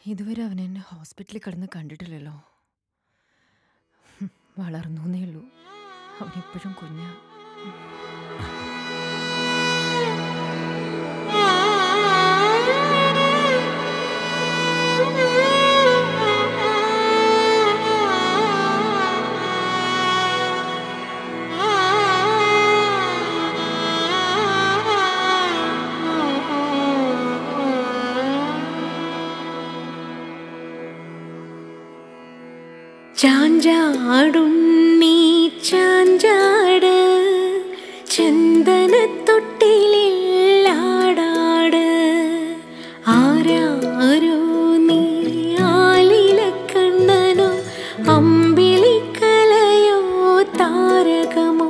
ഇതുവരെ അവൻ എന്നെ ഹോസ്പിറ്റലിൽ കിടന്ന് കണ്ടിട്ടില്ലല്ലോ ഹും, വളർന്നേ ഉള്ളൂ അവനിപ്പോഴും കുഞ്ഞാ ചാഞ്ചാടുണ്ണി ചാഞ്ചാട് ചന്ദനത്തൊട്ടിലിൽ ആടാട് ആരാരോ നീ ആലിലക്കണ്ണനോ അമ്പിളിക്കലയോ താരകമോ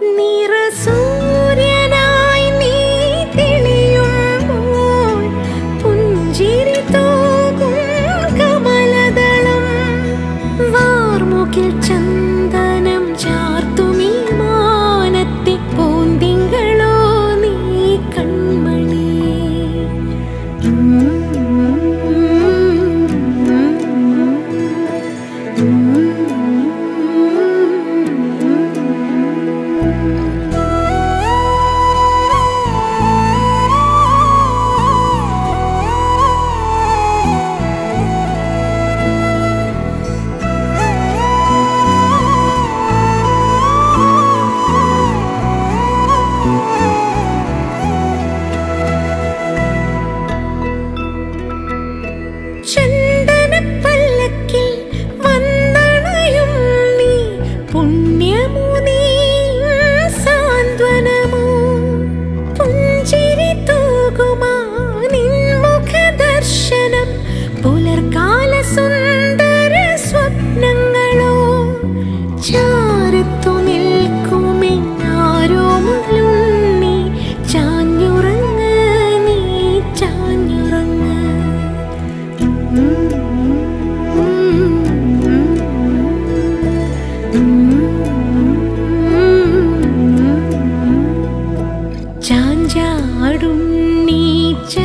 നിറസൂര്യനായി നീ തെളിയുമ്പോൾ പുഞ്ചിരി തൂകും കമലദളം വാർമുകിൽ ചന്ദനം ചാർത്തുമീ മാനത്തെ പൂന്തിങ്കളോ നീ കൺമണി ചന്ദനപ്പല്ലക്കിൽ വന്നണയും നീ പുണ്യമോ നീ സാന്ത്വനമോ പുഞ്ചിരി തൂകുമാ നിൻമുഖ ദർശനം പുലർകാല സുന്ദര സ്വപ്നങ്ങളോ ചാരത്തു നിൽക്കുമെന്നാരോ മലുണ്ണി ചാഞ്ഞുറങ്ങ് നീ ചാഞ്ഞുറങ്ങ് ചാഞ്ചാടുണ്ണി ചാ